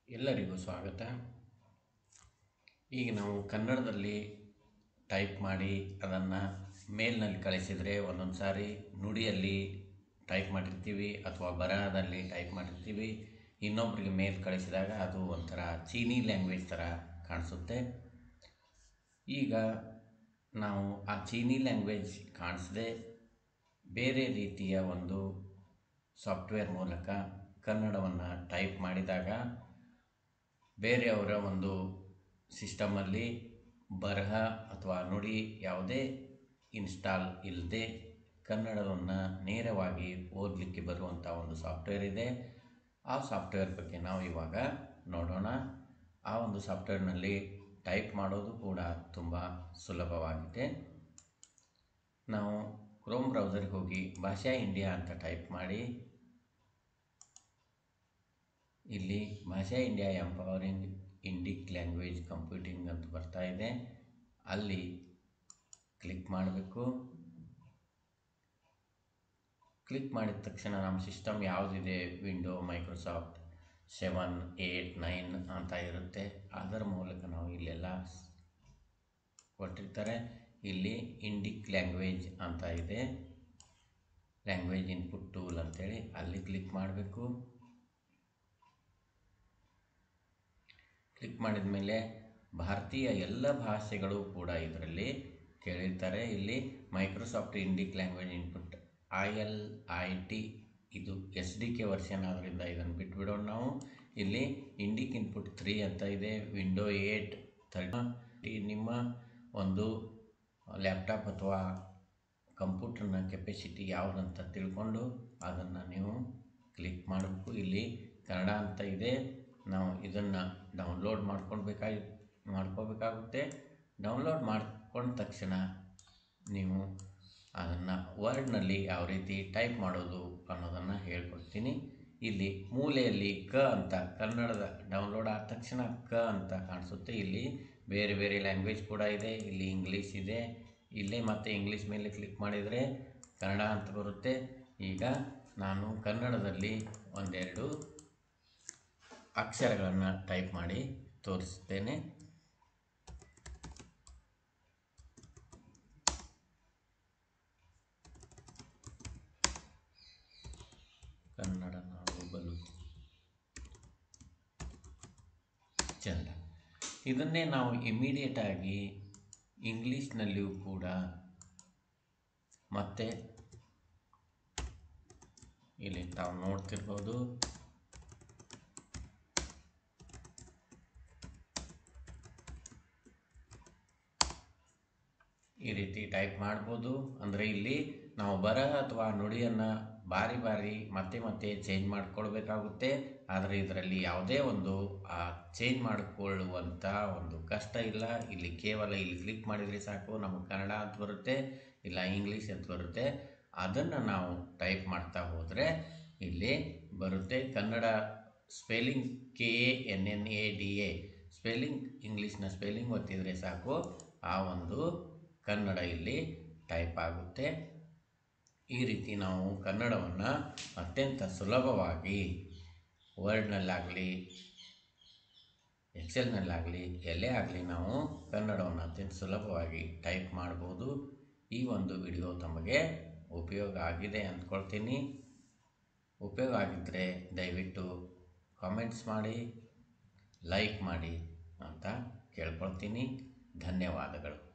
ಎಲ್ಲರಿಗೂ ಸ್ವಾಗತ ಈಗ ನಾವು ಕನ್ನಡದಲ್ಲಿ ಟೈಪ್ ಮಾಡಿ ಅದನ್ನು ಮೇಲ್ನಲ್ಲಿ ಕಳಿಸಿದರೆ ಒಂದೊಂದು ಸಾರಿ ನುಡಿಯಲ್ಲಿ ಟೈಪ್ ಮಾಡಿರ್ತೀವಿ ಅಥವಾ ಬರಹದಲ್ಲಿ ಟೈಪ್ ಮಾಡಿರ್ತೀವಿ ಇನ್ನೊಬ್ಬರಿಗೆ ಮೇಲ್ ಕಳಿಸಿದಾಗ ಅದು ಒಂಥರ ಚೀನಿ ಲ್ಯಾಂಗ್ವೇಜ್ ಥರ ಕಾಣಿಸುತ್ತೆ ಈಗ ನಾವು ಆ ಚೀನಿ ಲ್ಯಾಂಗ್ವೇಜ್ ಕಾಣಿಸದೆ ಬೇರೆ ರೀತಿಯ ಒಂದು ಸಾಫ್ಟ್ವೇರ್ ಮೂಲಕ ಕನ್ನಡವನ್ನು ಟೈಪ್ ಮಾಡಿದಾಗ ಬೇರೆಯವರ ಒಂದು ಸಿಸ್ಟಮಲ್ಲಿ ಬರಹ ಅಥವಾ ನುಡಿ ಯಾವುದೇ ಇನ್ಸ್ಟಾಲ್ ಇಲ್ಲದೆ ಕನ್ನಡವನ್ನು ನೇರವಾಗಿ ಓದಲಿಕ್ಕೆ ಬರುವಂಥ ಒಂದು ಸಾಫ್ಟ್ವೇರ್ ಇದೆ ಆ ಸಾಫ್ಟ್ವೇರ್ ಬಗ್ಗೆ ನಾವು ಇವಾಗ ನೋಡೋಣ ಆ ಒಂದು ಸಾಫ್ಟ್ವೇರ್ನಲ್ಲಿ ಟೈಪ್ ಮಾಡೋದು ಕೂಡ ತುಂಬ ಸುಲಭವಾಗಿದೆ ನಾವು ಕ್ರೋಮ್ ಬ್ರೌಸರ್ಗೆ ಹೋಗಿ ಭಾಷಾ ಇಂಡಿಯಾ ಅಂತ ಟೈಪ್ ಮಾಡಿ ಇಲ್ಲಿ Bhasha India empowering Indic language computing ಅಂತ ಬರ್ತಾ ಇದೆ ಅಲ್ಲಿ ಕ್ಲಿಕ್ ಮಾಡಬೇಕು ಕ್ಲಿಕ್ ಮಾಡಿದ ತಕ್ಷಣ ನಮ್ಮ ಸಿಸ್ಟಮ್ ಯಾವುದಿದೆ window Microsoft seven eight nine ಅಂತ ಇರುತ್ತೆ ಅದರ ಮೂಲಕ ನಾವು ಇಲ್ಲೆಲ್ಲ ಕೊಟ್ಟಿರ್ತಾರೆ ಇಲ್ಲಿ ಇಂಡಿಕ್ ಲ್ಯಾಂಗ್ವೇಜ್ ಅಂತ ಇದೆ ಲ್ಯಾಂಗ್ವೇಜ್ ಇನ್ಪುಟ್ ಟೂಲ್ ಅಂತೇಳಿ ಅಲ್ಲಿ ಕ್ಲಿಕ್ ಮಾಡಬೇಕು ಕ್ಲಿಕ್ ಮಾಡಿದ ಮೇಲೆ ಭಾರತೀಯ ಎಲ್ಲ ಭಾಷೆಗಳು ಕೂಡ ಇದರಲ್ಲಿ ಕೇಳಿರ್ತಾರೆ ಇಲ್ಲಿ Microsoft Indic language input I L I T ಇದು ಎಸ್ ಡಿ ಕೆ ವರ್ಷನ್ ಆದ್ದರಿಂದ ಇದನ್ನು ಬಿಟ್ಬಿಡೋಣ ನಾವು ಇಲ್ಲಿ ಇಂಡಿಕ್ ಇನ್ಪುಟ್ ತ್ರೀ ಅಂತ ಇದೆ ವಿಂಡೋ ಏಟ್ ಥರ್ಟಿ ನಿಮ್ಮ ಒಂದು ಲ್ಯಾಪ್ಟಾಪ್ ಅಥವಾ ಕಂಪ್ಯೂಟರ್ನ ಕೆಪಾಸಿಟಿ ಯಾವುದಂತ ತಿಳ್ಕೊಂಡು ಅದನ್ನು ನೀವು ಕ್ಲಿಕ್ ಮಾಡಬೇಕು ಇಲ್ಲಿ ಕನ್ನಡ ಅಂತ ಇದೆ ನಾವು ಇದನ್ನು ಡೌನ್ಲೋಡ್ ಮಾಡ್ಕೊಳ್ಬೇಕಾಗಿ ಮಾಡ್ಕೋಬೇಕಾಗುತ್ತೆ ಡೌನ್ಲೋಡ್ ಮಾಡ್ಕೊಂಡ ತಕ್ಷಣ ನೀವು ಅದನ್ನು ವರ್ಡ್ನಲ್ಲಿ ಯಾವ ರೀತಿ ಟೈಪ್ ಮಾಡೋದು ಅನ್ನೋದನ್ನು ಹೇಳ್ಕೊಡ್ತೀನಿ ಇಲ್ಲಿ ಮೂಲೆಯಲ್ಲಿ ಕ ಅಂತ ಕನ್ನಡದ ಡೌನ್ಲೋಡ್ ಆದ ತಕ್ಷಣ ಕ ಅಂತ ಕಾಣಿಸುತ್ತೆ ಇಲ್ಲಿ ಬೇರೆ ಬೇರೆ ಲ್ಯಾಂಗ್ವೇಜ್ ಕೂಡ ಇದೆ ಇಲ್ಲಿ ಇಂಗ್ಲೀಷ್ ಇದೆ ಇಲ್ಲೇ ಮತ್ತೆ ಇಂಗ್ಲೀಷ್ ಮೇಲೆ ಕ್ಲಿಕ್ ಮಾಡಿದರೆ ಕನ್ನಡ ಅಂತ ಬರುತ್ತೆ ಈಗ ನಾನು ಕನ್ನಡದಲ್ಲಿ ಒಂದೆರಡು ಅಕ್ಷರಗಳನ್ನು ಟೈಪ್ ಮಾಡಿ ತೋರಿಸ್ತೇನೆ ಕನ್ನಡ ನಾವು ಬಲು ಚಂದ ಇದನ್ನೇ ನಾವು ಇಮಿಡಿಯೇಟಾಗಿ ಇಂಗ್ಲೀಷ್ನಲ್ಲಿಯೂ ಕೂಡ ಮತ್ತೆ ಇಲ್ಲಿ ತಾವು ನೋಡ್ತಿರ್ಬೋದು ಈ ರೀತಿ ಟೈಪ್ ಮಾಡ್ಬೋದು ಅಂದರೆ ಇಲ್ಲಿ ನಾವು ಬರಹ ಅಥವಾ ನುಡಿಯನ್ನು ಬಾರಿ ಬಾರಿ ಮತ್ತೆ ಮತ್ತೆ ಚೇಂಜ್ ಮಾಡಿಕೊಳ್ಬೇಕಾಗುತ್ತೆ ಆದರೆ ಇದರಲ್ಲಿ ಯಾವುದೇ ಒಂದು ಚೇಂಜ್ ಮಾಡಿಕೊಳ್ಳುವಂಥ ಒಂದು ಕಷ್ಟ ಇಲ್ಲ ಇಲ್ಲಿ ಕೇವಲ ಇಲ್ಲಿ ಕ್ಲಿಕ್ ಮಾಡಿದರೆ ಸಾಕು ನಮಗೆ ಕನ್ನಡ ಅಂತ ಬರುತ್ತೆ ಇಲ್ಲ ಇಂಗ್ಲೀಷ್ ಅಂತ ಬರುತ್ತೆ ಅದನ್ನು ನಾವು ಟೈಪ್ ಮಾಡ್ತಾ ಹೋದರೆ ಇಲ್ಲಿ ಬರುತ್ತೆ Kannada spelling K A N N A D A spelling ಇಂಗ್ಲೀಷ್ನ ಸ್ಪೆಲ್ಲಿಂಗ್ ಒತ್ತಿದರೆ ಸಾಕು ಆ ಒಂದು ಕನ್ನಡ ಇಲ್ಲಿ ಟೈಪ್ ಆಗುತ್ತೆ ಈ ರೀತಿ ನಾವು ಕನ್ನಡವನ್ನು ಅತ್ಯಂತ ಸುಲಭವಾಗಿ ವರ್ಡ್ನಲ್ಲಾಗಲಿ ಎಕ್ಸೆಲ್ನಲ್ಲಾಗಲಿ ಎಲ್ಲೇ ಆಗಲಿ ನಾವು ಕನ್ನಡವನ್ನು ಅತ್ಯಂತ ಸುಲಭವಾಗಿ ಟೈಪ್ ಮಾಡ್ಬೋದು ಈ ಒಂದು ವಿಡಿಯೋ ತಮಗೆ ಉಪಯೋಗ ಆಗಿದೆ ಅಂದ್ಕೊಳ್ತೀನಿ ಉಪಯೋಗ ಆಗಿದ್ದರೆ ದಯವಿಟ್ಟು ಕಾಮೆಂಟ್ಸ್ ಮಾಡಿ ಲೈಕ್ ಮಾಡಿ ಅಂತ ಕೇಳ್ಕೊಳ್ತೀನಿ ಧನ್ಯವಾದಗಳು